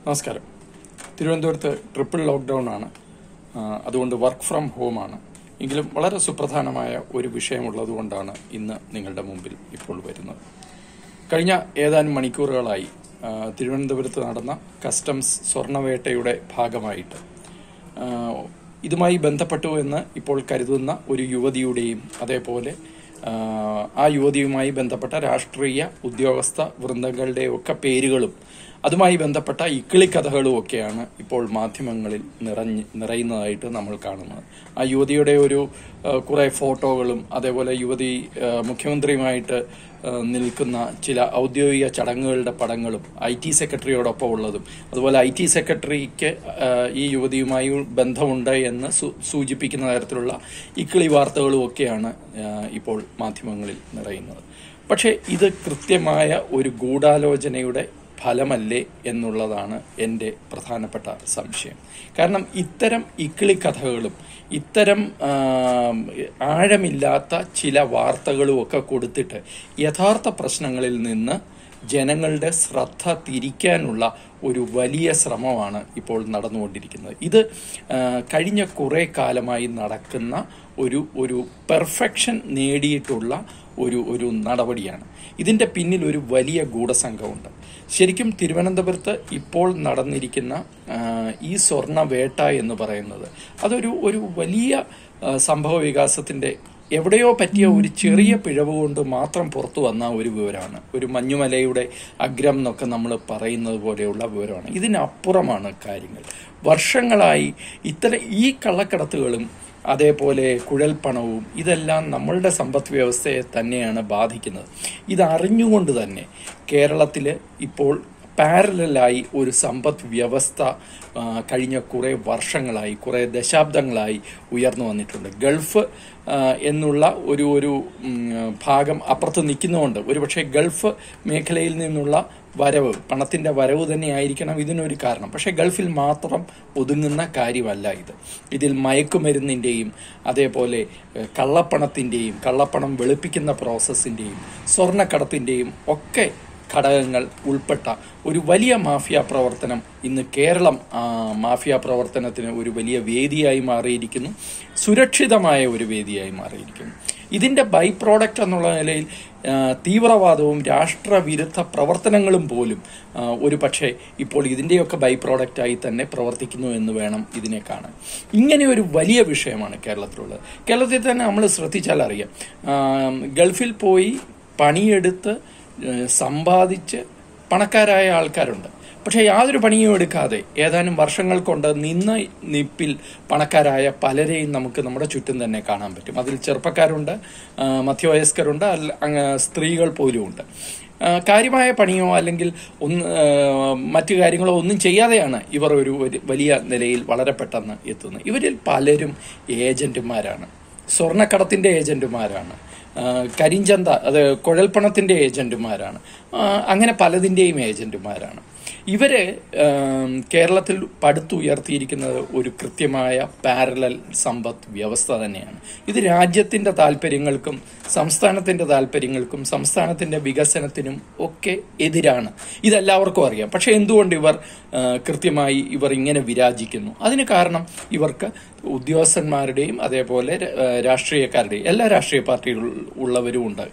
നമസ്കാരം തിരുവനന്തപുരത്ത് triple lockdown ആണ് ആ, അതുകൊണ്ട് വർക്ക് ഫ്രം ഹോമാണ് എങ്കിലും വളരെ സുപ്രധാനമായ ഒരു വിഷയമുള്ളതുകൊണ്ടാണ് ഇന്ന് നിങ്ങളുടെ മുമ്പിൽ ഇപ്പോൾ വരുന്നത് കഴിഞ്ഞ ഏതാനും മണിക്കൂറുകളായി ആ, തിരുവനന്തപുരത്ത് നടന്ന കസ്റ്റംസ് സ്വർണവേട്ടയുടെ ഭാഗമായിട്ട് ആ, ഇതുമായി ബന്ധപ്പെട്ടു എന്ന് ഇപ്പോൾ കരുതുന്ന ഒരു യുവതിയുടെയും അതേപോലെ ആ, ആ യുവതിയുമായി ബന്ധപ്പെട്ട രാഷ്ട്രീയ ഉദ്യോഗസ്ഥ വൃന്ദങ്ങളുടെയും ഒക്കെ പേരുകളും അതുമായി ബന്ധപ്പെട്ട ഇക്കിളിക്കഥകളും ഒക്കെയാണ് ഇപ്പോൾ മാധ്യമങ്ങളിൽ നിറഞ്ഞ് നിറയുന്നതായിട്ട് നമ്മൾ കാണുന്നത് ആ യുവതിയുടെ ഒരു ആ, കുറെ ഫോട്ടോകളും അതേപോലെ യുവതി ആ, മുഖ്യമന്ത്രിയുമായിട്ട് ആ, നിൽക്കുന്ന ചില ഔദ്യോഗിക ചടങ്ങുകളുടെ പടങ്ങളും ഐ ടി സെക്രട്ടറിയോടൊപ്പം ഉള്ളതും അതുപോലെ ഐ ടി സെക്രട്ടറിക്ക് ആ, ഈ യുവതിയുമായി ബന്ധമുണ്ട് എന്ന് സൂ- സൂചിപ്പിക്കുന്ന തരത്തിലുള്ള ഇക്കിളി വാർത്തകളും ഒക്കെയാണ് ആ, ഇപ്പോൾ മാധ്യമങ്ങളിൽ നിറയുന്നത് പക്ഷേ ഇത് കൃത്യമായ ഒരു ഗൂഢാലോചനയുടെ ഫലമല്ലേ എന്നുള്ളതാണ് എൻ്റെ പ്രധാനപ്പെട്ട സംശയം കാരണം ഇത്തരം ഇക്കിളി കഥകളും ഇത്തരം ആം, ആഴമില്ലാത്ത ചില വാർത്തകളും ഒക്കെ കൊടുത്തിട്ട് യഥാർത്ഥ പ്രശ്നങ്ങളിൽ നിന്ന് ജനങ്ങളുടെ ശ്രദ്ധ തിരിക്കാനുള്ള ഒരു വലിയ ശ്രമമാണ് ഇപ്പോൾ നടന്നുകൊണ്ടിരിക്കുന്നത് ഇത് ആ, കഴിഞ്ഞ കുറേ കാലമായി നടക്കുന്ന ഒരു ഒരു പെർഫെക്ഷൻ നേടിയിട്ടുള്ള ഒരു ഒരു നടപടിയാണ് ഇതിന്റെ പിന്നിൽ ഒരു വലിയ ഗൂഢസംഘമുണ്ട് ശരിക്കും തിരുവനന്തപുരത്ത് ഇപ്പോൾ നടന്നിരിക്കുന്ന ആ, ഈ സ്വർണ്ണ വേട്ട എന്ന് പറയുന്നത് അതൊരു ഒരു വലിയ ആ, സംഭവ വികാസത്തിന്റെ എവിടെയോ പറ്റിയ ഒരു ചെറിയ പിഴവ് കൊണ്ട് മാത്രം പുറത്തു വന്ന ഒരു വിവരമാണ് ഒരു മഞ്ഞുമലയുടെ അഗ്രം എന്നൊക്കെ നമ്മൾ പറയുന്നത് പോലെയുള്ള വിവരമാണ് ഇതിനപ്പുറമാണ് കാര്യങ്ങൾ വർഷങ്ങളായി ഇത്തരം ഈ കള്ളക്കടത്തുകളും അതേപോലെ കുഴൽപ്പണവും ഇതെല്ലാം നമ്മളുടെ സമ്പദ് വ്യവസ്ഥയെ തന്നെയാണ് ബാധിക്കുന്നത് ഇതറിഞ്ഞുകൊണ്ട് തന്നെ കേരളത്തിൽ ഇപ്പോൾ പാരലായി ഒരു സമ്പദ് വ്യവസ്ഥ ആ, കഴിഞ്ഞ കുറേ വർഷങ്ങളായി കുറേ ദശാബ്ദങ്ങളായി ഉയർന്നു വന്നിട്ടുണ്ട് ഗൾഫ് ആ, എന്നുള്ള ഒരു ഒരു ഉം, ഭാഗം അപ്പുറത്ത് നിൽക്കുന്നതുകൊണ്ട് ഒരുപക്ഷെ ഗൾഫ് മേഖലയിൽ നിന്നുള്ള വരവ് പണത്തിന്റെ വരവ് തന്നെയായിരിക്കണം ഇതിനൊരു കാരണം പക്ഷേ ഗൾഫിൽ മാത്രം ഒതുങ്ങുന്ന കാര്യമല്ല ഇത് ഇതിൽ മയക്കുമരുന്നിന്റെയും അതേപോലെ ഏഹ്, കള്ളപ്പണത്തിന്റെയും കള്ളപ്പണം വെളുപ്പിക്കുന്ന പ്രോസസ്സിന്റെയും സ്വർണ്ണക്കടത്തിന്റെയും ഒക്കെ ഘടകങ്ങൾ ഉൾപ്പെട്ട ഒരു വലിയ മാഫിയ പ്രവർത്തനം ഇന്ന് കേരളം ആ, മാഫിയ പ്രവർത്തനത്തിന് ഒരു വലിയ വേദിയായി മാറിയിരിക്കുന്നു സുരക്ഷിതമായ ഒരു വേദിയായി മാറിയിരിക്കുന്നു ഇതിന്റെ ബൈ പ്രോഡക്റ്റ് എന്നുള്ള നിലയിൽ ആ, തീവ്രവാദവും രാഷ്ട്രവിരുദ്ധ പ്രവർത്തനങ്ങളും പോലും ആ, ഒരു പക്ഷേ ഇപ്പോൾ ഇതിന്റെയൊക്കെ ബൈ പ്രോഡക്റ്റായി തന്നെ പ്രവർത്തിക്കുന്നു എന്ന് വേണം ഇതിനെ കാണാൻ ഇങ്ങനെ ഒരു വലിയ വിഷയമാണ് കേരളത്തിലുള്ളത് കേരളത്തിൽ തന്നെ നമ്മൾ ശ്രദ്ധിച്ചാൽ അറിയാം ആ, ഗൾഫിൽ പോയി പണിയെടുത്ത് ഏഹ് സമ്പാദിച്ച് പണക്കാരായ ആൾക്കാരുണ്ട് പക്ഷെ യാതൊരു പണിയും എടുക്കാതെ ഏതാനും വർഷങ്ങൾ കൊണ്ട് നിന്ന നിപ്പിൽ പണക്കാരായ പലരെയും നമുക്ക് നമ്മുടെ ചുറ്റും തന്നെ കാണാൻ പറ്റും അതിൽ ചെറുപ്പക്കാരുണ്ട് ആ, മധ്യവയസ്കരുണ്ട് അല്ല- അങ്ങ് സ്ത്രീകൾ പോലും ഉണ്ട് ആ, കാര്യമായ പണിയോ അല്ലെങ്കിൽ ഒന്ന് ആ, മറ്റു കാര്യങ്ങളോ ഒന്നും ചെയ്യാതെയാണ് ഇവർ ഒരു ഒരു വലിയ നിലയിൽ വളരെ പെട്ടെന്ന് എത്തുന്നത് ഇവരിൽ പലരും ഏജന്റുമാരാണ് സ്വർണ്ണക്കടത്തിന്റെ ഏജന്റുമാരാണ് ആ, കരിഞ്ചന്ത അത് കുഴൽപ്പണത്തിന്റെ ഏജന്റുമാരാണ് ആ, അങ്ങനെ പലതിന്റെയും ഏജന്റുമാരാണ് ഇവര് ആം, കേരളത്തിൽ പടുത്തുയർത്തിയിരിക്കുന്നത് ഒരു കൃത്യമായ പാരലൽ സമ്പദ് വ്യവസ്ഥ തന്നെയാണ് ഇത് രാജ്യത്തിന്റെ താല്പര്യങ്ങൾക്കും സംസ്ഥാനത്തിന്റെ താല്പര്യങ്ങൾക്കും സംസ്ഥാനത്തിന്റെ വികസനത്തിനും ഒക്കെ എതിരാണ് ഇതെല്ലാവർക്കും അറിയാം പക്ഷെ എന്തുകൊണ്ട് ഇവർ ആ, കൃത്യമായി ഇവർ ഇങ്ങനെ വിരാജിക്കുന്നു അതിന് കാരണം ഇവർക്ക് ഉദ്യോഗസ്ഥന്മാരുടെയും അതേപോലെ ആ, രാഷ്ട്രീയക്കാരുടെയും എല്ലാ രാഷ്ട്രീയ പാർട്ടികൾ ഉള്ളവരും ഉണ്ട്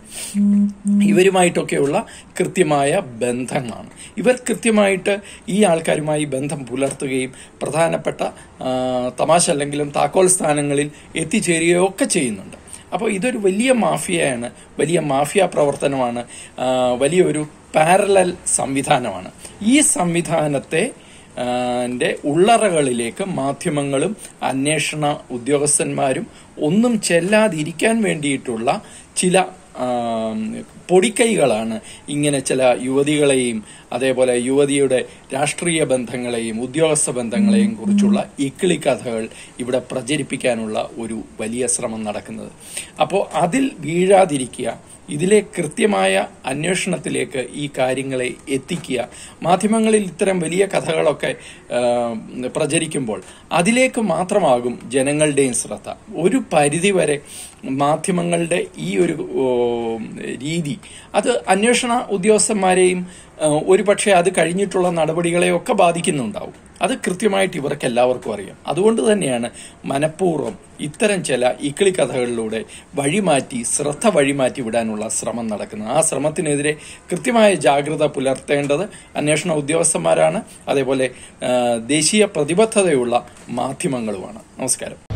ഇവരുമായിട്ടൊക്കെയുള്ള കൃത്യമായ ബന്ധമാണ് ഇവർ കൃത്യമായിട്ട് ഈ ആൾക്കാരുമായി ബന്ധം പുലർത്തുകയും പ്രധാനപ്പെട്ട ആ, തമാശ അല്ലെങ്കിലും താക്കോൽ സ്ഥാനങ്ങളിൽ എത്തിച്ചേരുകയോ ഒക്കെ ചെയ്യുന്നുണ്ട് അപ്പോൾ ഇതൊരു വലിയ മാഫിയയാണ് വലിയ മാഫിയ പ്രവർത്തനമാണ് ആ, വലിയൊരു പാരലൽ സംവിധാനമാണ് ഈ സംവിധാനത്തെ ആ, ന്റെ ഉള്ളറകളിലേക്ക് മാധ്യമങ്ങളും അന്വേഷണ ഉദ്യോഗസ്ഥന്മാരും ഒന്നും ചെല്ലാതിരിക്കാൻ വേണ്ടിയിട്ടുള്ള ചില ആ, പൊടിക്കൈകളാണ് ഇങ്ങനെ ചില യുവതികളെയും അതേപോലെ യുവതിയുടെ രാഷ്ട്രീയ ബന്ധങ്ങളെയും ഉദ്യോഗസ്ഥ ബന്ധങ്ങളെയും കുറിച്ചുള്ള ഇക്കിളി കഥകൾ ഇവിടെ പ്രചരിപ്പിക്കാനുള്ള ഒരു വലിയ ശ്രമം നടക്കുന്നത് അപ്പോൾ അതിൽ വീഴാതിരിക്കുക ഇതിലെ കൃത്യമായ അന്വേഷണത്തിലേക്ക് ഈ കാര്യങ്ങളെ എത്തിക്കുക മാധ്യമങ്ങളിൽ ഇത്തരം വലിയ കഥകളൊക്കെ ആ, പ്രചരിക്കുമ്പോൾ അതിലേക്ക് മാത്രമാകും ജനങ്ങളുടെയും ശ്രദ്ധ ഒരു പരിധിവരെ മാധ്യമങ്ങളുടെ ഈ ഒരു ഓ, രീതി അത് അന്വേഷണ ഉദ്യോഗസ്ഥന്മാരെയും ഏഹ്, ഒരുപക്ഷെ അത് കഴിഞ്ഞിട്ടുള്ള നടപടികളെയൊക്കെ ബാധിക്കുന്നുണ്ടാവും അത് കൃത്യമായിട്ട് ഇവർക്ക് എല്ലാവർക്കും അറിയാം അതുകൊണ്ട് തന്നെയാണ് മനഃപൂർവ്വം ഇത്തരം ചില ഇക്കിളി കഥകളിലൂടെ വഴിമാറ്റി ശ്രദ്ധ വഴിമാറ്റി വിടാനുള്ള ശ്രമം നടക്കുന്നത് ആ ശ്രമത്തിനെതിരെ കൃത്യമായ ജാഗ്രത പുലർത്തേണ്ടത് അന്വേഷണ ഉദ്യോഗസ്ഥന്മാരാണ് അതേപോലെ ഏഹ്, ദേശീയ പ്രതിബദ്ധതയുള്ള മാധ്യമങ്ങളുമാണ് നമസ്കാരം